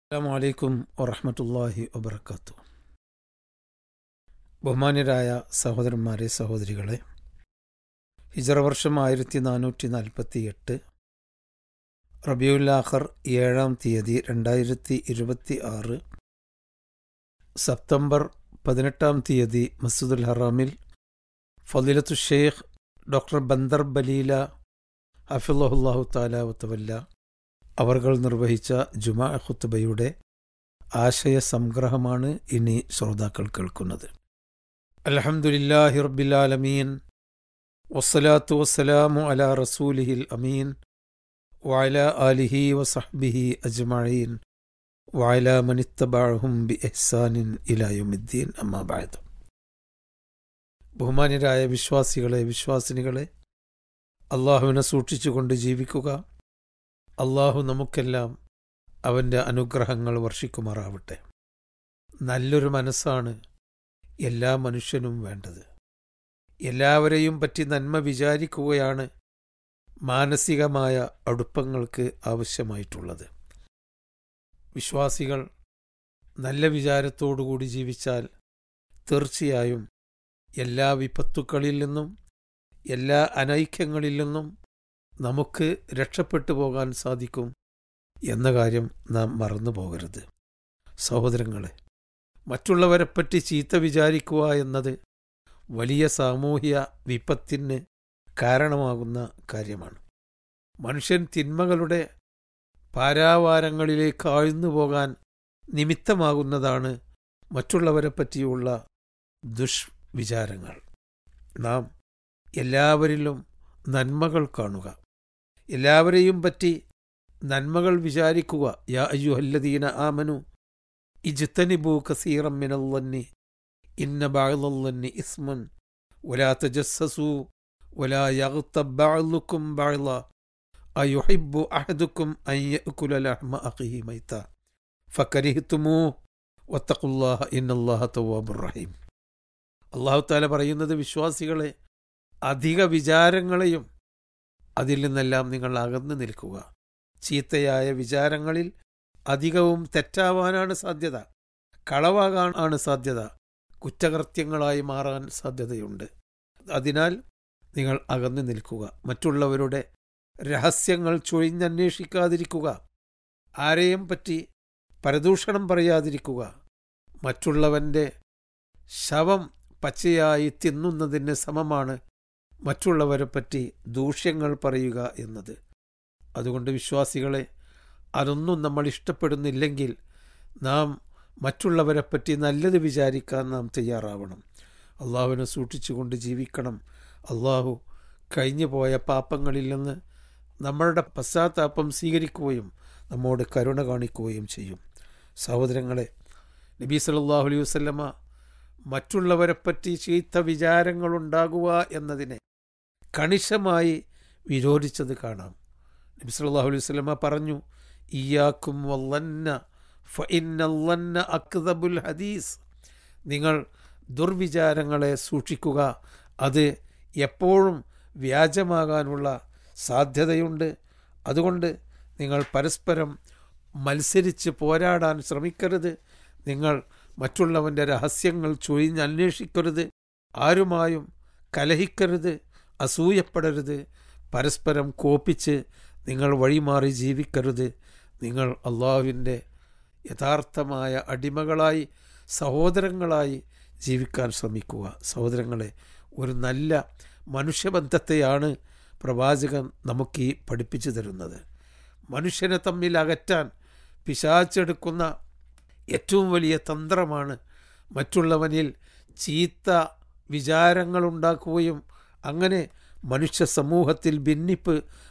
അസ്സാം വലൈക്കും വറഹമത്തല്ലാഹി വബർക്കാത്തു ബഹുമാന്യരായ സഹോദരന്മാരെ സഹോദരികളെ ഹിജറ വർഷം ആയിരത്തി നാനൂറ്റി നാൽപ്പത്തി എട്ട് റബിയുല്ലാഖർ ഏഴാം തീയതി രണ്ടായിരത്തി ഇരുപത്തി ആറ് സെപ്റ്റംബർ പതിനെട്ടാം തീയതി മസ്ജിദുൽ ഹറാമിൽ ഫദിലത്തു ഷെയ്ഖ് ഡോക്ടർ ബന്ദർ ബലീല ഹഫിള്ളാഹു താല വത്തവല്ല അവർകൾ നിർവഹിച്ച ജുമാ ഖുത്തുബയുടെ ആശയ സംഗ്രഹമാണ് ഇനി ശ്രോതാക്കൾ കേൾക്കുന്നത് അലഹമുല്ലാഹി റബ്ബിലാലമീൻ വസ്സലാത്തു വസ്സലാമു അലാ റസൂലിഹിൽ അമീൻ വഅല ആലിഹി വസഹ്ബിഹി അജ്മഈൻ വഅല മനിത്തബഅഹും ബി ഇഹ്സാനിൻ ഇലാ യൗമിദ്ദീൻ അമ്മാ ബഅദ് ബഹുമാന്യരായ വിശ്വാസികളെ വിശ്വാസിനികളെ അള്ളാഹുവിനെ സൂക്ഷിച്ചുകൊണ്ട് ജീവിക്കുക അള്ളാഹു നമുക്കെല്ലാം അവൻ്റെ അനുഗ്രഹങ്ങൾ വർഷിക്കുമാറാവട്ടെ നല്ലൊരു മനസ്സാണ് എല്ലാ മനുഷ്യനും വേണ്ടത് എല്ലാവരെയും പറ്റി നന്മ വിചാരിക്കുകയാണ് മാനസികമായ അടുപ്പങ്ങൾക്ക് ആവശ്യമായിട്ടുള്ളത് വിശ്വാസികൾ നല്ല വിചാരത്തോടുകൂടി ജീവിച്ചാൽ തീർച്ചയായും എല്ലാ വിപത്തുക്കളിൽ നിന്നും എല്ലാ അനൈക്യങ്ങളിൽ നിന്നും നമുക്ക് രക്ഷപ്പെട്ടു പോകാൻ സാധിക്കും എന്ന കാര്യം നാം മറന്നു പോകരുത് സഹോദരങ്ങളെ മറ്റുള്ളവരെപ്പറ്റി ചീത്ത വിചാരിക്കുക എന്നത് വലിയ സാമൂഹ്യ വിപത്തിന് കാരണമാകുന്ന കാര്യമാണ് മനുഷ്യൻ തിന്മകളുടെ പാരാവാരങ്ങളിലേക്ക് ആഴ്ന്നു പോകാൻ നിമിത്തമാകുന്നതാണ് മറ്റുള്ളവരെ പറ്റിയുള്ള ദുഷ്വിചാരങ്ങൾ നാം എല്ലാവരിലും നന്മകൾ കാണുക എല്ലാവരെയും പറ്റി നന്മകൾ വിചാരിക്കുക യാ അയ്യുഹല്ലദീന ആമനു ഇജ്തനിബു കസീറം മിനല്ലന്നി ഇന്ന ബഅളല്ലന്നി ഇസ്മൻ വലാ തജസ്സസു വലാ യഗ്തബ് ബഅളുക്കും ബഅള അയുഹിബ്ബു അഹദുക്കും അൻ യഅകുല ലഹ്മ അഖീഹി മൈത ഫകരിഹ്തുമൂ വത്തഖുല്ലാഹ ഇന്നല്ലാഹ തവ്വാബുർ റഹീം അല്ലാഹു തആല പറയുന്നത് വിശ്വാസികളെ അധിക വിചാരങ്ങളെയും അതിൽ നിന്നെല്ലാം നിങ്ങൾ അകന്നു നിൽക്കുക ചീത്തയായ വിചാരങ്ങളിൽ അധികവും തെറ്റാവാനാണ് സാധ്യത കളവാകാൻ ആണ് സാധ്യത കുറ്റകൃത്യങ്ങളായി മാറാൻ സാധ്യതയുണ്ട് അതിനാൽ നിങ്ങൾ അകന്നു നിൽക്കുക മറ്റുള്ളവരുടെ രഹസ്യങ്ങൾ ചൊഴിഞ്ഞന്വേഷിക്കാതിരിക്കുക ആരെയും പറ്റി പരദൂഷണം പറയാതിരിക്കുക മറ്റുള്ളവൻ്റെ ശവം പച്ചയായി തിന്നുന്നതിന് സമമാണ് മറ്റുള്ളവരെ പറ്റി ദൂഷ്യങ്ങൾ പറയുക എന്നത് അതുകൊണ്ട് വിശ്വാസികളെ അതൊന്നും നമ്മൾ ഇഷ്ടപ്പെടുന്നില്ലെങ്കിൽ നാം മറ്റുള്ളവരെ പറ്റി നല്ലത് വിചാരിക്കാൻ നാം തയ്യാറാവണം അള്ളാഹുവിനെ സൂക്ഷിച്ചുകൊണ്ട് ജീവിക്കണം അള്ളാഹു കഴിഞ്ഞു പോയ പാപങ്ങളിൽ നിന്ന് നമ്മളുടെ പശ്ചാത്താപം സ്വീകരിക്കുകയും നമ്മോട് കരുണ കാണിക്കുകയും ചെയ്യും സഹോദരങ്ങളെ നബി സല്ലാഹു അലൈഹി വസ്ലമ മറ്റുള്ളവരെപ്പറ്റി ചീത്ത വിചാരങ്ങളുണ്ടാകുക എന്നതിനെ കണിശമായി വിരോധിച്ചത് കാണാം നബി സല്ലല്ലാഹു അലൈഹി വസല്ലമ പറഞ്ഞു ഇയാക്കും വല്ലന്ന ഫഇന്നല്ലന്ന അക്ദബുൽ ഹദീസ് നിങ്ങൾ ദുർവിചാരങ്ങളെ സൂക്ഷിക്കുക അത് എപ്പോഴും വ്യാജമാകാനുള്ള സാധ്യതയുണ്ട് അതുകൊണ്ട് നിങ്ങൾ പരസ്പരം മത്സരിച്ച് പോരാടാൻ ശ്രമിക്കരുത് നിങ്ങൾ മറ്റുള്ളവൻ്റെ രഹസ്യങ്ങൾ ചൊഴിഞ്ഞന്വേഷിക്കരുത് ആരുമായും കലഹിക്കരുത് അസൂയപ്പെടരുത് പരസ്പരം കോപ്പിച്ച് നിങ്ങൾ വഴിമാറി ജീവിക്കരുത് നിങ്ങൾ അള്ളാഹുവിൻ്റെ യഥാർത്ഥമായ അടിമകളായി സഹോദരങ്ങളായി ജീവിക്കാൻ ശ്രമിക്കുക സഹോദരങ്ങളെ ഒരു നല്ല മനുഷ്യബന്ധത്തെയാണ് പ്രവാചകൻ നമുക്ക് ഈ പഠിപ്പിച്ചു തരുന്നത് മനുഷ്യനെ തമ്മിൽ അകറ്റാൻ പിശാച്ചെടുക്കുന്ന ഏറ്റവും വലിയ തന്ത്രമാണ് മറ്റുള്ളവനിൽ ചീത്ത വിചാരങ്ങളുണ്ടാക്കുകയും അങ്ങനെ മനുഷ്യ സമൂഹത്തിൽ ഭിന്നിപ്പ്